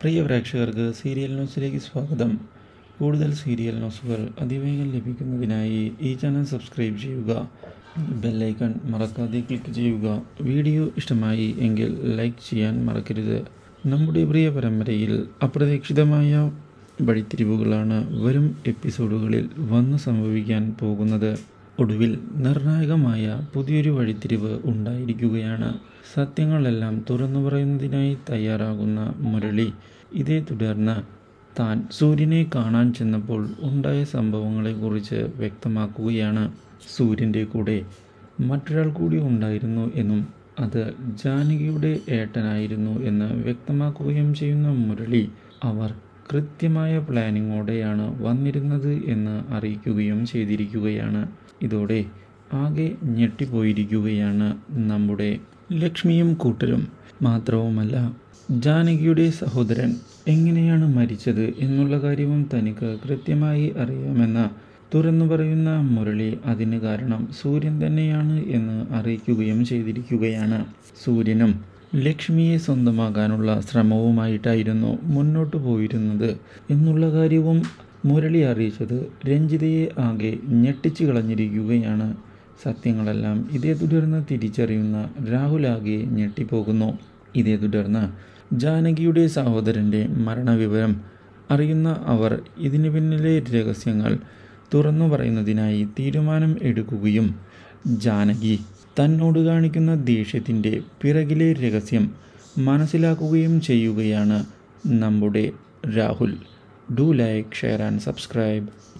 പ്രിയ പ്രേക്ഷകർക്ക് സീരിയൽ ന്യൂസിലേക്ക് സ്വാഗതം കൂടുതൽ സീരിയൽ ന്യൂസുകൾ അതിവേഗം ലഭിക്കുന്നതിനായി ഈ ചാനൽ സബ്സ്ക്രൈബ് ചെയ്യുക ബെല്ലൈക്കൺ മറക്കാതെ ക്ലിക്ക് ചെയ്യുക വീഡിയോ ഇഷ്ടമായി എങ്കിൽ ലൈക്ക് ചെയ്യാൻ മറക്കരുത് നമ്മുടെ പ്രിയ പരമ്പരയിൽ അപ്രതീക്ഷിതമായ വഴിത്തിരിവുകളാണ് വരും എപ്പിസോഡുകളിൽ വന്നു സംഭവിക്കാൻ പോകുന്നത് ഒടുവിൽ നിർണായകമായ പുതിയൊരു വഴിത്തിരിവ് ഉണ്ടായിരിക്കുകയാണ് സത്യങ്ങളെല്ലാം തുറന്നു പറയുന്നതിനായി തയ്യാറാകുന്ന മുരളി ഇതേ തുടർന്ന് താൻ സൂര്യനെ കാണാൻ ചെന്നപ്പോൾ ഉണ്ടായ സംഭവങ്ങളെക്കുറിച്ച് വ്യക്തമാക്കുകയാണ് സൂര്യൻ്റെ കൂടെ മറ്റൊരാൾ കൂടി ഉണ്ടായിരുന്നു എന്നും അത് ജാനകിയുടെ ഏട്ടനായിരുന്നു എന്ന് വ്യക്തമാക്കുകയും ചെയ്യുന്ന മുരളി അവർ കൃത്യമായ പ്ലാനിങ്ങോടെയാണ് വന്നിരുന്നത് എന്ന് അറിയിക്കുകയും ചെയ്തിരിക്കുകയാണ് ഇതോടെ ആകെ ഞെട്ടിപ്പോയിരിക്കുകയാണ് നമ്മുടെ ലക്ഷ്മിയും കൂട്ടരും മാത്രവുമല്ല ജാനകിയുടെ സഹോദരൻ എങ്ങനെയാണ് മരിച്ചത് എന്നുള്ള കാര്യവും തനിക്ക് കൃത്യമായി അറിയാമെന്ന് തുറന്നു പറയുന്ന മുരളി അതിന് കാരണം സൂര്യൻ തന്നെയാണ് എന്ന് അറിയിക്കുകയും ചെയ്തിരിക്കുകയാണ് സൂര്യനും ലക്ഷ്മിയെ സ്വന്തമാക്കാനുള്ള ശ്രമവുമായിട്ടായിരുന്നു മുന്നോട്ട് പോയിരുന്നത് എന്നുള്ള കാര്യവും മുരളി അറിയിച്ചത് രഞ്ജിതയെ ആകെ ഞെട്ടിച്ചു കളഞ്ഞിരിക്കുകയാണ് സത്യങ്ങളെല്ലാം ഇതേ തുടർന്ന് തിരിച്ചറിയുന്ന രാഹുൽ ആകെ ഞെട്ടിപ്പോകുന്നു ഇതേ തുടർന്ന് ജാനകിയുടെ സഹോദരൻ്റെ മരണവിവരം അറിയുന്ന അവർ ഇതിനു പിന്നിലെ രഹസ്യങ്ങൾ തുറന്നു പറയുന്നതിനായി തീരുമാനം എടുക്കുകയും ജാനകി തന്നോട് കാണിക്കുന്ന ദേഷ്യത്തിൻ്റെ പിറകിലെ രഹസ്യം മനസ്സിലാക്കുകയും ചെയ്യുകയാണ് നമ്മുടെ Rahul do like share and subscribe